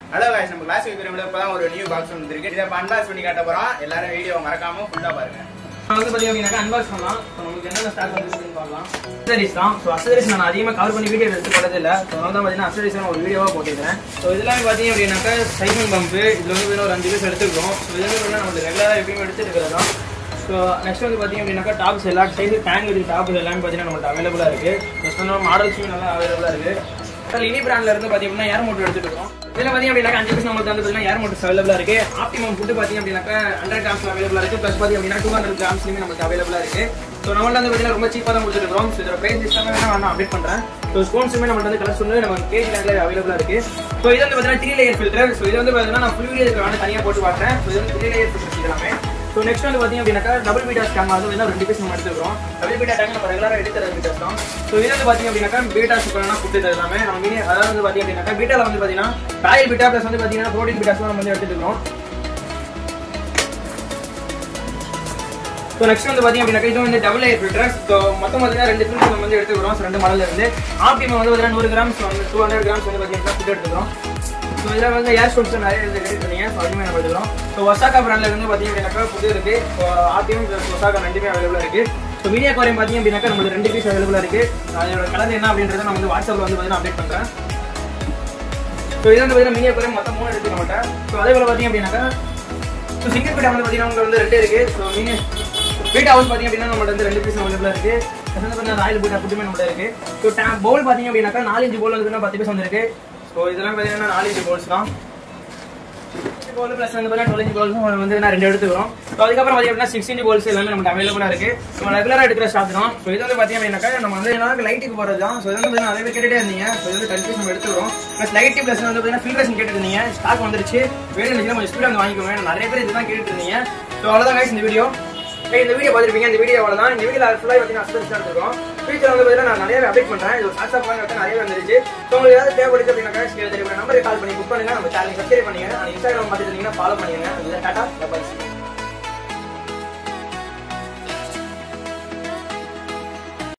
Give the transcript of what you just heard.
hello guys நம்ம class வைக்கிறவங்கள இப்பதான் ஒரு நியூ பாக்ஸ் வந்துருக்கு இதை அன்பாக்ஸ் பண்ணி காட்ட போறோம் எல்லாரும் வீடியோ மறக்காம ஃபுல்லா பாருங்க நான் வந்து பாத்தீங்க அப்படின்னாக்கா அன்பாக்ஸ் பண்ணலாம் ஸோ நமக்கு என்னென்ன ஸ்டாக் வந்துருக்குன்னு பார்க்கலாம் அசரிஸ் தான் ஸோ அசரிஸ் நான் அதிகமாக கவர் பண்ணி வீடியோ எடுத்து போட்டது இல்லை ஸோ அதனால தான் பார்த்தீங்கன்னா அசரிஸ் நான் ஒரு வீடியோவாக போட்டிருக்கேன் ஸோ இதெல்லாம் பார்த்தீங்க அப்படின்னாக்கா சைக்கிள் பம்பு இதில் வந்து பார்த்தீங்கன்னா ஒரு அஞ்சு பீஸ் எடுத்துக்கிறோம் ஸோ இது வந்து பார்த்தீங்கன்னா நம்ம ரெகுலராக எப்பயும் எடுத்துட்டு இருக்கிறது தான் ஸோ நெக்ஸ்ட் வந்து பார்த்தீங்க அப்படின்னாக்கா டாப்ஸ் எல்லா சைஸு டேங்க் வித் டாப்ஸ் எல்லாமே பார்த்தீங்கன்னா நம்மள்ட்ட அவைலபிளாக இருக்குது நெக்ஸ்ட் வந்து மாடல்ஸும் நல்லா அவைலபிளாக இருக்குது அதில் இனி பிராண்ட்ல இருந்து பார்த்தீங்கன்னா ஏர் மோட்டர் எடுத்துட்டு இருக்கோம் இதில் பார்த்தீங்க அப்படின்னா அஞ்சு பீஸ் நம்மளுக்கு வந்து பார்த்தீங்கன்னா ஏர் மோட்டர்ஸ் அவைலபிளாக இருக்கு ஆப்டிமம் ஃபுட்டு பார்த்தீங்க அப்படின்னாக்கா ஹண்ட்ரட் கிராம்ஸ் அவைலபிளாக இருக்கு ப்ளஸ் பார்த்தீங்க அப்படின்னா டூ ஹண்ட்ரட் கிராம்ஸ்லையுமே நமக்கு அவைலபிளாக இருக்கு ஸோ நம்மள்ட்ட வந்து பார்த்தீங்கன்னா ரொம்ப சீப்பாக தான் கொடுத்துருக்கோம் ஸோ இதோட ப்ரைஸ் லிஸ்ட்டாக வேணா நான் அப்டேட் பண்ணுறேன் ஸோ ஸ்போன்ஸுமே நம்மள்ட்ட வந்து கலர்ஸ் வந்து நம்ம கேஜி கணக்கில் அவைலபிளாக இருக்கு ஸோ இது வந்து பார்த்தீங்கன்னா த்ரீ லேயர் ஃபில்டர் ஸோ இது வந்து பார்த்தீங்கன்னா நான் ஃபுல் வீடியோ வேணா தனியாக போட்டு பார்க்குறேன் ஸோ இது வந்து த்ரீ லேயர் ஃபில்டர் எல்லாமே ஸோ நெக்ஸ்ட் வந்து பார்த்தீங்க அப்படின்னாக்கா டபுள் பீட்டா ஸ்கேம் வந்து வந்து ரெண்டு பீஸ் நம்ம எடுத்துக்கிறோம் டபுள் பீட்டா டேங்க் நம்ம ரெகுலராக எடுக்கிற பீட்டாஸ் தான் ஸோ இது வந்து பார்த்தீங்க அப்படின்னாக்கா பீட்டா சூப்பரான ஃபுட்டு இது எல்லாமே நம்ம மீனி அதாவது வந்து பார்த்தீங்க அப்படின்னாக்கா பீட்டால வந்து பார்த்தீங்கன்னா ராயல் பீட்டா ப்ளஸ் வந்து பார்த்தீங்கன்னா ப்ரோட்டீன் பீட்டாஸ் நம்ம வந்து எடுத்துட்டு இருக்கோம் ஸோ நெக்ஸ்ட் வந்து பார்த்தீங்க அப்படின்னா இது வந்து டபுள் ஏர் ஃபில்டர் ஸோ மொத்தம் பார்த்தீங்கன்னா ரெண்டு ஃபில்டர் நம்ம வந்து எடுத்துக்கிறோம் ஸோ ரெண்டு மாடல் இருந்து ஆப்டிமா வந்து பார்த்தீங்கன்னா நூறு கிராம்ஸ் வந்து டூ ஹண்ட்ரட் கிராம்ஸ் வந்து பார்த்தீங்கன்னா ஃபுட் எடுத்துக்கிறோம் ஸோ இதில் வந்து ஏர் ஸ்டோன்ஸ் நிறைய இது ரெடி பண்ணீங்க ஸோ அதுவுமே நம்ம எடுத்துக்கிறோம் ஸோ ஒசாக்கா பிராண்டில் இருந்து பார்த்தீங்க அப்படின்னாக்கா ஃபுட் இருக்கு ஸோ ஆப்டிமம் ப்ளஸ் ஒசாக்கா ரெண்டுமே அவைலபிளாக இருக்கு ஸோ மீடியா குறையும் பார்த்தீங்க அப்படின்னாக்கா நம்மளுக்கு ரெண்டு பீஸ் அவைலபிளாக இருக்கு அதோட கலர் என்ன அப்படின்றத நான் வந்து வாட்ஸ்அப்பில் வந்து பார்த்தீங்கன்னா அப்டேட் பண்ணுறேன் ஸோ இது வந்து பார்த்தீங்கன்னா மீடியா குறையும் மொத்தம் மூணு எடுத்து நம்மகிட்ட ஸோ அதே போல் பார்த்தீங்க அப்படின்னாக்கா ஸோ சிங்கிள் பீட்டா வந்து பார்த்தீங்கன்னா உங்களுக்கு வந்து ரெண்டு இருக்கு ஸோ மீன் பீட்டா ஹவுஸ் பார்த்தீங்க அப்படின்னா நம்மள்ட்ட வந்து ரெண்டு பீஸ் அவைலபிளாக இருக்கு அது வந்து பார்த்தீங்கன்னா ராயல் பீட்டா ஃபுட்டுமே நம்மள்ட்ட இருக்கு ஸோ டே பவுல் பார்த்தீங்க அப்படின்னாக்கா நாலு இன்ச்சு பவுல் வந்து பத்து பீஸ் வந்துருக்கு ஸோ இதெல்லாம் பார்த்தீங்கன்னா நாலு இன்ச்சு பவுல்ஸ் தான் பவுல் ப்ளஸ் வந்து பார்த்தீங்கன்னா டுவெல் இன்ச் பவுல்ஸும் வந்து நான் ரெண்டு எடுத்துக்கிறோம் ஸோ அதுக்கப்புறம் பார்த்தீங்க அப்படின்னா சிக்ஸ் இன்ச் பவுல்ஸ் எல்லாமே நமக்கு அவைலபிளாக இருக்கு நம்ம ரெகுலராக எடுக்கிற ஸ்டாக் தான் ஸோ இது வந்து பார்த்தீங்க அப்படின்னாக்கா நம்ம வந்து என்ன லைட்டுக்கு போகிறது தான் ஸோ இது வந்து பார்த்தீங்கன்னா நிறைய பேர் கேட்டுட்டே இருந்தீங்க ஸோ இது வந்து டென் பீஸ் நம்ம எடுத்துக்கிறோம் ப்ளஸ் லைட்டு ப்ளஸ் வந்து பார்த்தீங்கன்னா ஃபில்ட்ரேஷன் கேட்டுருந்தீங்க ஸ்டாக் வந்துருச்சு வேணும் இருந்துச்சுன்னா கொஞ்சம் ஸ்பீடாக வந்து வாங்கிக்கோங்க நிறைய பேர் இதுதான் கேட்டுட்டு இருந்தீங்க ஸோ அவ்வளோதான் guys இந்த வீடியோ ஏய், இந்த வீடியோ பார்த்துருப்பீங்க இந்த வீடியோ அவ்வளோதான் இந்த வீடியோ ஃபுல்லாக பார்த்தீங்கன்னா அஸ்பெக்ட் தான் இருக்கும் ஃபியூச்சர் வந்து பார்த்தீங்கன்னா நான் நிறைய அப்டேட் பண்ணுறேன் இது ஒரு வாட்ஸ்அப் வந்து நிறைய வந்துருச்சு ஸோ உங்களுக்கு ஏதாவது தேவைப்படுது அப்படின்னா கீழே தெரியும் நம்பருக்கு கால் பண்ணி புக் பண்ணுங்க நம்ம சேனல் சப்ஸ்கிரைப் பண்ணுங்க இன்ஸ்டாகிராம் பார்த்துட்டு இருந்தீங்கன்னா ஃபாலோ பண்ணுங்க டாட்டா பை